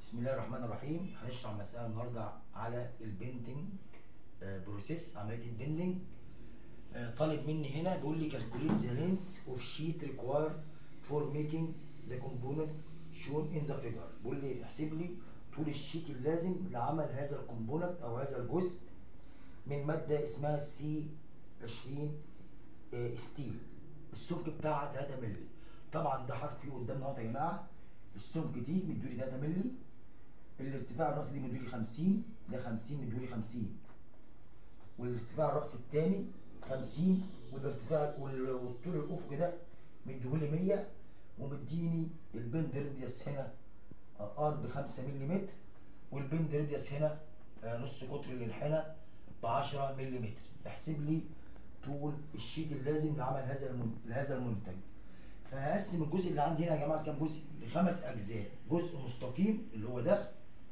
بسم الله الرحمن الرحيم هنشرح مسألة النهاردة على البيندنج بروسيس عملية البيندنج آه، طالب مني هنا بيقول لي calculate the length of sheet required for making the component shown in the figure بيقول لي احسب لي طول الشيت اللازم لعمل هذا الكومبوننت او هذا الجزء من مادة اسمها سي 20 آه، ستيل السمك بتاعها 3 مللي طبعا ده حرف يو قدامنا اهوت يا جماعه السمك دي مدولي 3 مللي الارتفاع الراس دي مدولي 50 ده 50 مدولي 50 والارتفاع الراس الثاني 50 والارتفاع وال- والطول الافقي ده مديهولي 100 ومديني البند راديوس هنا ار ب 5 ملم والبند راديوس هنا آه، نص قطر للحنه ب 10 ملم احسب لي طول الشيت اللازم لعمل هذا المن... لهذا المنتج فهقسم الجزء اللي عندي هنا يا جماعه كام جزء لخمس اجزاء جزء مستقيم اللي هو ده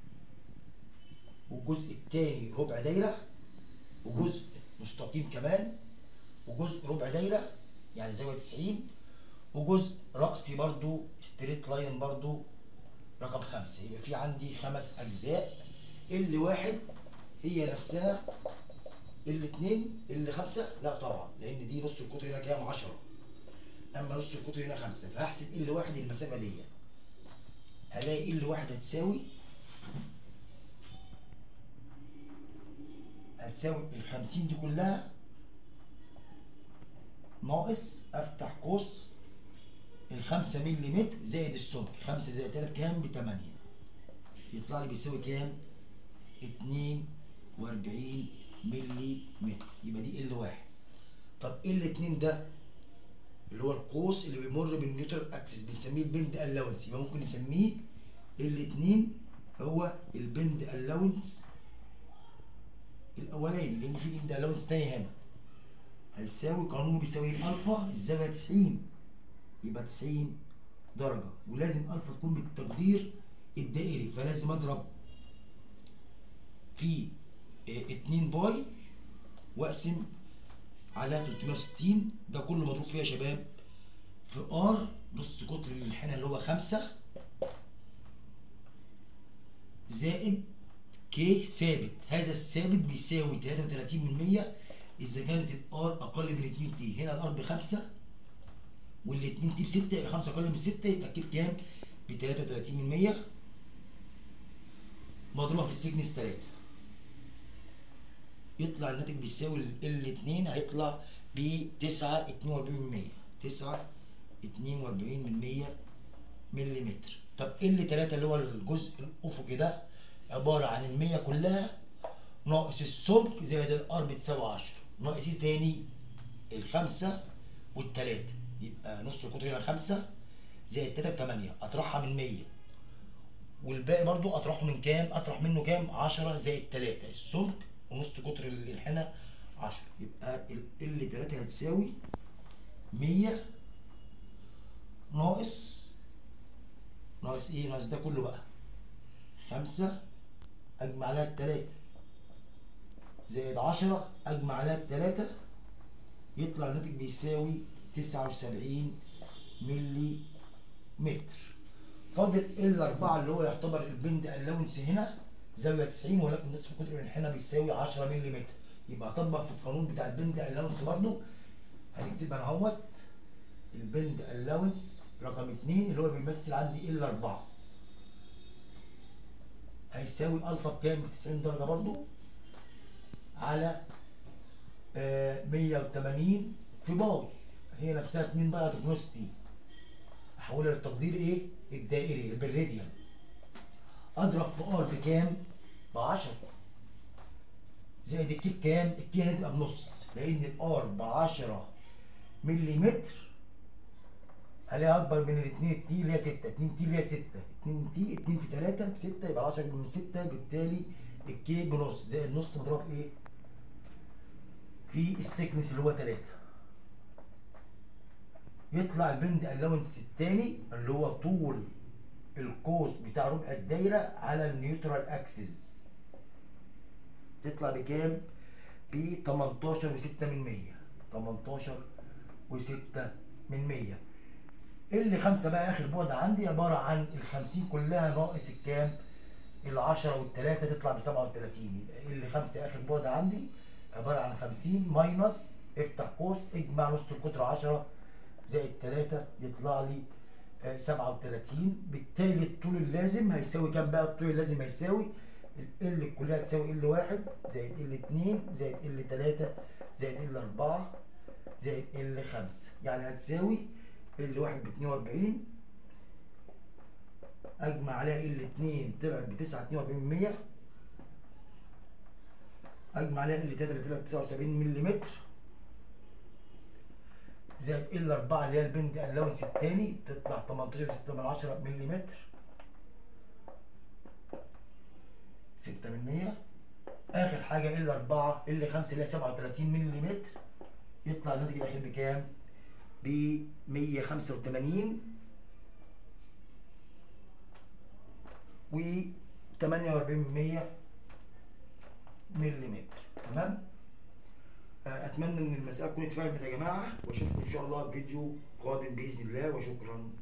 والجزء الثاني ربع دايره وجزء مستقيم كمان وجزء ربع دايره يعني زاويه 90 وجزء رأسي برضو ستريت لاين برضو رقم خمسة يبقى في عندي خمس أجزاء اللي واحد هي نفسها اللي اتنين اللي خمسة لا طبعا لأن دي نص القطر هنا كام 10 أما نص القطر هنا خمسة فهحسب اللي واحد المسافة دي هلاقي اللي واحد هتساوي هتساوي الخمسين دي كلها ناقص افتح قوس الخمسة ملم زائد السمك خمسة زائد تلاتة بكام؟ بتمانية يطلع لي بيساوي كام؟ اتنين واربعين ملي متر يبقى دي ال واحد طب ال اتنين ده اللي هو القوس اللي بيمر بالنيوترال اكسس بنسميه البند الاونس يبقى ممكن نسميه ال اتنين هو البند الاونس الاولاني لان في بند الاونس تاني هنا هيساوي قانونه بيساوي الفا الزاويه 90 يبقى 90 درجه ولازم الفا تكون بالتقدير الدائري فلازم اضرب في آه، 2 باي واقسم على 360 ده كله مضروب فيها يا شباب في ار نص قطر الحنه اللي هو 5 زائد كي ثابت هذا الثابت بيساوي 33 من 100 اذا كانت الار اقل من 2 تي هنا الار بخمسة وال2 تي ب 6 يبقى 5 اقل من 6 يبقى الكيب كام؟ ب 33 من 100 مضروبه في السيجنس 3 يطلع الناتج بيساوي ال 2 هيطلع ب 9 42 من 100 9 42 من 100 ملم طب ال 3 اللي هو الجزء الافقي ده عباره عن ال 100 كلها ناقص السمك زائد الار بتساوي 10 ناقص ايه تاني الخمسة والتلاتة يبقى نص القطر هنا خمسة زائد تلاتة بتمانية اطرحها من 100 والباقي برضو اطرحه من كام اطرح منه كام 10 زائد تلاتة السمك ونص قطر الحنة 10 يبقى ال 3 هتساوي 100 ناقص ناقص ايه ناقص ده كله بقى خمسة اجمع عليها التلاتة زائد عشرة اجمع عليها التلاتة يطلع الناتج بيساوي تسعة وسبعين ملي متر فاضل ال أربعة اللي هو يعتبر البند الاونس هنا زاوية 90 ولكن نصف قطر الحنة بيساوي 10 ملي متر يبقى اطبق في القانون بتاع البند الاونس برضو هنكتب انا اهوت البند الاونس رقم 2 اللي هو بيمثل عندي ال 4 هيساوي الفا بكام ب 90 درجة برضو على آه 180 في باي هي نفسها 2 باي هتكون 60 احولها للتقدير ايه الدائري بالراديان اضرب في ار بكام ب 10 زائد الكيب كام الكيب هتبقى بنص لان الار ب 10 ملم هلاقيها اكبر من الاثنين تي اللي هي 6 2 تي اللي هي 6 2 تي 2 في 3 ب 6 يبقى 10 من 6 بالتالي الكي بنص زائد نص مضروب في ايه؟ في السكنس اللي هو 3 يطلع البند الاونس الثاني اللي هو طول القوس بتاع ربع الدايره على النيوترال اكسس تطلع بكام؟ ب 18 و6 من 100 18 و6 من 100 اللي خمسة بقى اخر بعد عندي عبارة عن ال 50 كلها ناقص الكام؟ ال 10 والتلاتة تطلع ب 37 يبقى ال 5 اخر بعد عندي عباره عن 50 ماينس افتح قوس اجمع نص القطر 10 زائد 3 يطلع لي آه، 37 بالتالي الطول اللازم هيساوي كام بقى الطول اللازم هيساوي ال ال كلها تساوي ال 1 زائد ال 2 زائد ال 3 زائد ال 4 زائد ال 5 يعني هتساوي ال 1 ب 42 اجمع عليها ال 2 طلعت ب 9 اجمع عليها ال 3 اللي طلعت 79 ملم زائد ال 4 اللي هي البند الاونس الثاني تطلع 18 ملم 6 من 100 اخر حاجه ال 4 ال 5 اللي هي 37 ملم يطلع الناتج الاخير بكام؟ ب 185 و 48 من 100 ملم تمام؟ آه، اتمنى ان المساله تكون اتفهمت يا جماعه واشوفكم ان شاء الله في فيديو قادم باذن الله وشكرا